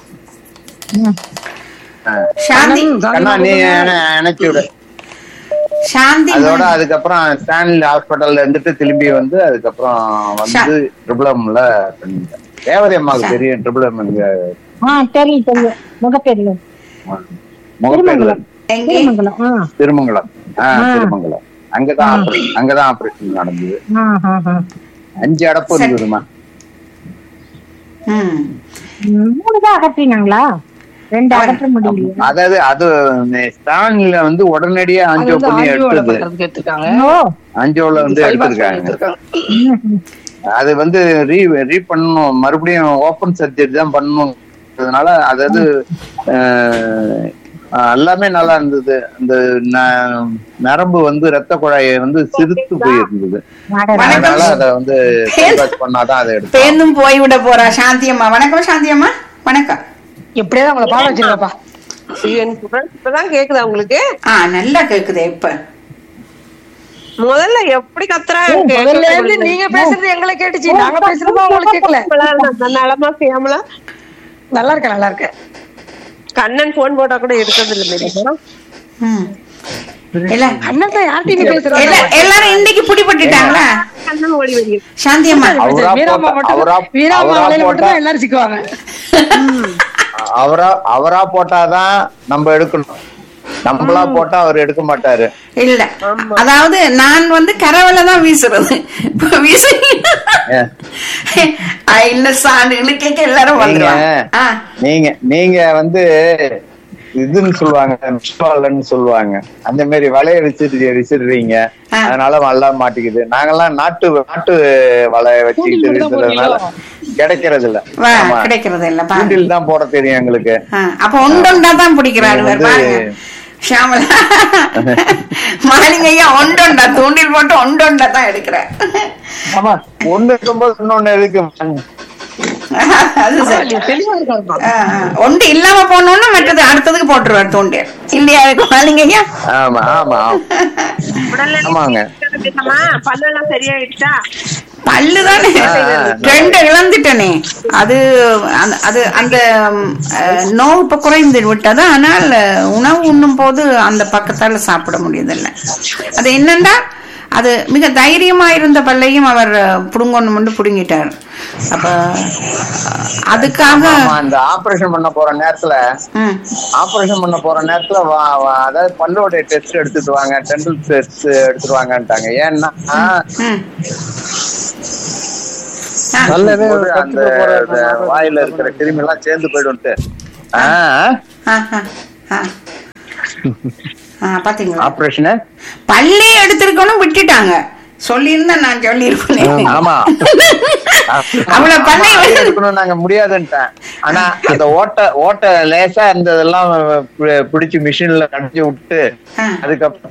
சாந்தி கண்ணா நீ நினைச்சு விடு சாந்தி அதோட அதுக்கப்புறம் ஸ்டான்லி ஹாஸ்பிட்டல்ல இருந்துட்டு திரும்பி வந்து அதுக்கப்புறம் வந்து ட்ரிபிளம்ல பண்ணிட்டேன் தேவதி அம்மாவுக்கு தெரியும் ட்ரிபிளம் இங்க ஆ தெரியும் தெரியும் முகப்பெரியும் முகப்பேர்ல எங்கே திருமங்கலம் ஆ திருமங்கலம் ஆ ஆ. திருமங்கலம் அங்கதான் ஆபரேஷன் அங்கதான் ஆபரேஷன் நடந்தது ஆ, ஆ, ஆ. அஞ்சு அடப்பு இருந்ததுமா ம். ம், மூணு தான் அகற்றினாங்களா ரெண்டு அகற்ற முடியலையா அதாவது அது ஸ்டான்ல வந்து உடனடியா அஞ்சோ பண்ணி எடுத்தது ஓ அஞ்சோல வந்து எடுத்திருக்காங்க அது வந்து ரீ ரீ பண்ணணும் மறுபடியும் ஓபன் சர்ஜரி தான் பண்ணணும்ன்றதுனால அதாவது அஹ், எல்லாமே நல்லா இருந்தது அந்த ந- நரம்பு வந்து ரத்த குழாயை வந்து சிரித்து போயிருந்தது அதனால அதை வந்து bypass பண்ணாதான் அதை எடுத்தோம் பேருந்தும் போய்விட போறா சாந்தி அம்மா வணக்கம் சாந்தி அம்மா வணக்கம் எப்படியாவது அவங்கள பாட வச்சிருக்கப்பா என் குரல் இப்பதான் கேக்குதா உங்களுக்கு ஆ நல்லா கேக்குதே இப்ப முதல்ல எப்படி கத்துறா ஓ, முதல்ல இருந்து நீங்க பேசுறது எங்களை கேட்டுச்சு நாங்க பேசுறது உங்களுக்கு கேட்கல நலமா செய்யாமலா நல்லா இருக்க நல்லா இருக்க கண்ணன் போன் போட்டா கூட எடுக்கிறது இல்ல மேடம் இல்ல அண்ணன் தான் யார்கிட்டயும் எல்லா- பேசுறாங்க எல்லாரும் இன்னைக்கு பிடிபட்டுட்டாங்களா கண்ணன் ஓடி வருகிறது சாந்தி அம்மா அவரா வீராமா போட்டா- மட்டும் அவரா- வீராமா அவரா வலையில மட்டும் போட்டா- தான் எல்லாரும் சிக்குவாங்க அவரா அவரா போட்டாதான் நம்ம எடுக்கணும் நம்மளா போட்டா அவர் எடுக்க மாட்டாரு இல்ல அதாவது நான் வந்து கரவல தான் வீசுறது இப்ப வீசு ஆ, இல்ல சாண்டு கேட்க எல்லாரும் வந்துருவாங்க ஆ, நீங்க நீங்க வந்து இதுன்னு சொல்லுவாங்க மிஸ்பாலன்னு சொல்லுவாங்க அந்த மாதிரி வலைய வச்சுட்டு விசிடுறீங்க அதனால நல்லா மாட்டிக்குது நாங்கெல்லாம் நாட்டு நாட்டு வலைய வச்சுக்கிட்டு வீசுறதுனால கிடைக்கிறது இல்ல வா, ஆமா. கிடைக்கிறது இல்ல பாருங்க தூண்டில் தான் போட தெரியும் எங்களுக்கு ஆ, அப்ப ஒண்டொண்டா தான் பிடிக்கிறாரு நீங்க இவர் வந்து- பாருங்க ஷியாமலா மாலிங்க ஐயா ஒண்டொண்டா தூண்டில் போட்டு ஒண்டொண்டா தான் எடுக்கிறேன் ஆமா ஒண்ணு இருக்கும்போது இன்னொன்னு இருக்கு அது சரி ஆ, ஆ. ஒன்று இல்லாம போனோம்னா மற்றது அடுத்ததுக்கு போட்டுருவார் தூண்டில் இல்லையா மாலிங்க ஐயா ஆமா ஆமா ஆமா. ஆமாங்க பேசாமா பல்லெல்லாம் சரியாயிடுச்சா பல்லு தானே ரெண்டு இழந்துட்டனே அது அந்த- அது அந்த ம், அஹ், நோவு இப்ப குறைந்து விட்டது ஆனால் அஹ், உணவு உண்ணும் போது அந்த பக்கத்தால சாப்பிட முடியதில்லை அது என்னண்டா அது மிக தைரியமா இருந்த பல்லையும் அவர் புடுங்கொன்னு மட்டும் புடுங்கிட்டார் அப்ப அஹ், அதுக்காக ஆமா, அந்த ஆபரேஷன் பண்ண போற நேரத்துல ஆபரேஷன் பண்ண போற நேரத்துல வா- வா- அதாவது பல்லோடைய டெஸ்ட் எடுத்துட்டு வாங்க டென்டல் டெஸ்ட் எடுத்துட்டு வாங்கன்ட்டாங்க ஏன்னா நல்லவே ஒரு போது அந்த அந்த வாயில இருக்கிற கிருமி எல்லாம் சேர்ந்து போயிடும்ட்டு ஆ, ஆ, ஆ. ஆ, பாத்தீங்களா ஆபரேஷன் பல்லே எடுத்திருக்கணும் விட்டுட்டாங்க சொல்லியிருந்தா நான் சொல்லியிருப்பேன் ஆமா அவ்வளவு பண்ணை ஆமா, அது எடுக்கணும் நாங்க முடியாதுன்ட்டேன் ஆனா அந்த ஓட்ட ஓட்ட லேசா இருந்ததெல்லாம் பி- பிடிச்சு மிஷின்ல கடிச்சு விட்டு அதுக்கப்புறம்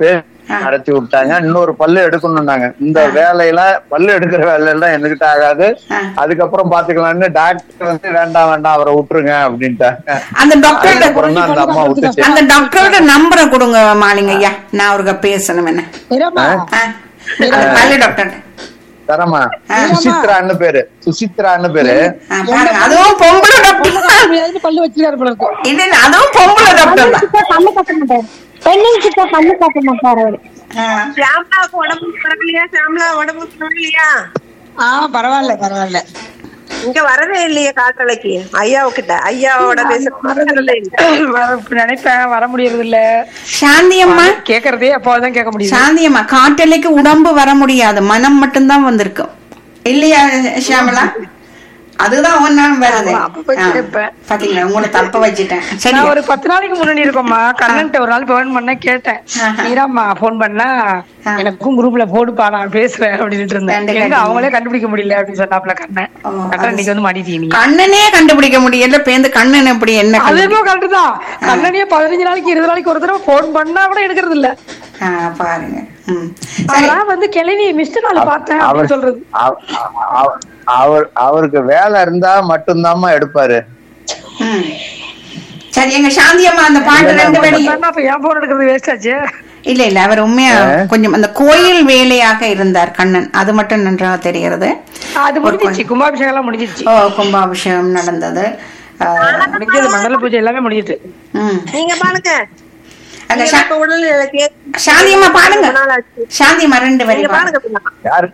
நடத்தி விட்டாங்க இன்னொரு பல்லு எடுக்கணும்னாங்க இந்த வேலையில பல்லு எடுக்கிற வேலையெல்லாம் என்கிட்ட ஆகாது அதுக்கப்புறம் பாத்துக்கலாம்னு டாக்டர் வந்து வேண்டாம் வேண்டாம் அவரை விட்டுருங்க அப்படின்ட்டாங்க அந்த டாக்டர் அதுக்கப்புறம் தான் அந்த அம்மா விட்டுச்சு அந்த டாக்டரோட நம்பரை கொடுங்க மாலிங்க ஐயா நான் அவருக்கு பேசணும் என்ன ஆ. அந்த பல்லு டாக்டர் தரமா சுசித்ரான்னு பேரு சுசித்ரான்னு பேரு அதுவும் பொம்பளை டாக்டர் பல்லு வச்சிருக்காரு போல இருக்கும் இல்ல இல்ல அதுவும் பொம்பளை டாக்டர் தான் கண்ணு கட்ட மாட்டாரு பெண்ணுங்க கிட்ட கண்ணு கட்ட மாட்டாரு அவரு ஷியாம்லாவுக்கு உடம்பு பரவாயில்லையா ஷியாம்லா உடம்பு பரவாயில்லையா ஆ பரவாயில்ல பரவாயில்ல இங்க வரவே இல்லையே காட்டலைக்கு ஐயாவுக்கிட்ட ஐயாவோட பேச வரவே இல்லை. வர- நினைப்பேன் வர முடியறது இல்ல சாந்தி அம்மா கேக்குறதே அப்போதான் கேட்க முடியும் சாந்தி அம்மா காட்டலைக்கு உடம்பு வர முடியாது மனம் மட்டும்தான் வந்திருக்கும் இல்லையா ஷியாமலா அதுதான் ஒன்னாலும் வருது ஆ, பாத்தீங்களா உங்களை தப்ப வச்சுட்டேன் சரி நான் ஒரு பத்து நாளைக்கு முன்னாடி இருக்கோம்மா கண்ணன்ட்ட ஒரு நாள் போன் பண்ண கேட்டேன் மீராம்மா போன் பண்ணா எனக்கும் குரூப்ல போடுப்பா நான் பேசுறேன் அப்படின்ட்டு இருந்தேன் எங்க அவங்களே கண்டுபிடிக்க முடியல அப்படின்னு சொன்னாப்ல கண்ணன் கரெக்டா இன்னைக்கு வந்து மாட்டிட்டீங்க நீங்க. கண்ணனே கண்டுபிடிக்க முடியல பேந்து கண்ணன் எப்படி என்ன அது கண்டுபிடி- என்னமோ கரெக்ட் தான் கண்ணனே பதினஞ்சு நாளைக்கு இருபது நாளைக்கு ஒரு தடவை போன் பண்ணா கூட எடுக்கிறது இல்ல ஆ, பாருங்க ம். நான் வந்து கிளவி மிஸ்டர் நாள் பார்த்தேன் அவர் அப்படின்னு சொல்றது அவ- அவ- அவர் அவருக்கு வேலை இருந்தா மட்டும்தாம்மா எடுப்பாரு ம். சரி எங்க சாந்தி அம்மா அந்த பாட்டு ரெண்டு வரி அப்ப என் போன் எடுக்கிறது வேஸ்ட் ஆச்சு இல்ல இல்ல அவர் உண்மையா கொஞ்சம் அந்த கோயில் வேலையாக இருந்தார் கண்ணன் அது மட்டும் நன்றாக தெரிகிறது அது முடிஞ்சிச்சு கும்பாபிஷேகம் எல்லாம் முடிஞ்சிச்சு ஓ கும்பாபிஷேகம் நடந்தது ஆ, முடிஞ்சது மண்டல பூஜை எல்லாமே முடிஞ்சிட்டு ம். நீங்க பாருங்க அந்த நீங்க சா- இப்ப உடல்நிலை கேக்கு- சாந்தி அம்மா பாடுங்க ரொம்ப நாள் ஆச்சு. சாந்தி அம்மா ரெண்டு வரி நீங்க பாடுங்க. பாருங்க பிள்ளை. யாரு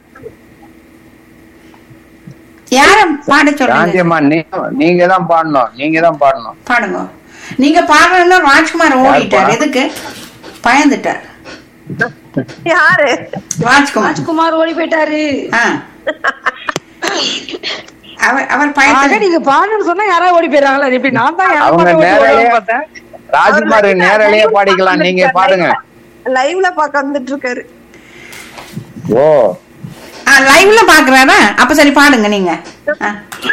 யார பாட சொல்றீங்க காந்தியம்மா நீங்க நீங்க தான் பாடணும் நீங்க தான் பாடணும் பாடுங்க நீங்க பாடுறதுன்னா ராஜ்குமார் ஓடிட்டார் யாருப்பா? எதுக்கு பயந்துட்டார் யாரு ராஜ்குமார் ராஜ்குமார் ஓடி போயிட்டாரு ஆ. அவர் அவர் ஆக பயந்து நீங்க பாடணும்னு சொன்னா யாராவது ஓடி போயிடுறாங்களா அது எப்படி நான் தான் யாரும் அவங்க பாட்டு ஓடி நேரடியா ஓடலாம்னு பார்த்தேன் ராஜ்குமார் நேரடியே பாடிக்கலாம் நீங்க பாடுங்க லைவ்ல பாக்க வந்துட்டு இருக்காரு ஓ லைவ்ல பாக்குறாரா அப்ப சரி பாடுங்க நீங்க ஆ.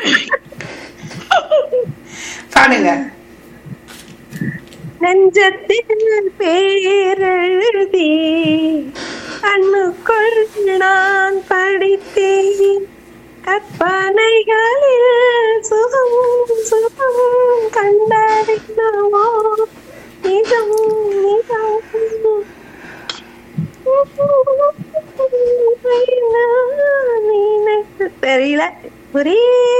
பாடுங்க நெஞ்சத்தில் பேரெழுதி கண்ணுக்குள் நான் படித்தேன் கற்பனைகளில் சுகம் சுகம் கண்டறிந்தவோ நிஜம் நிஜம் தெரியல புரிய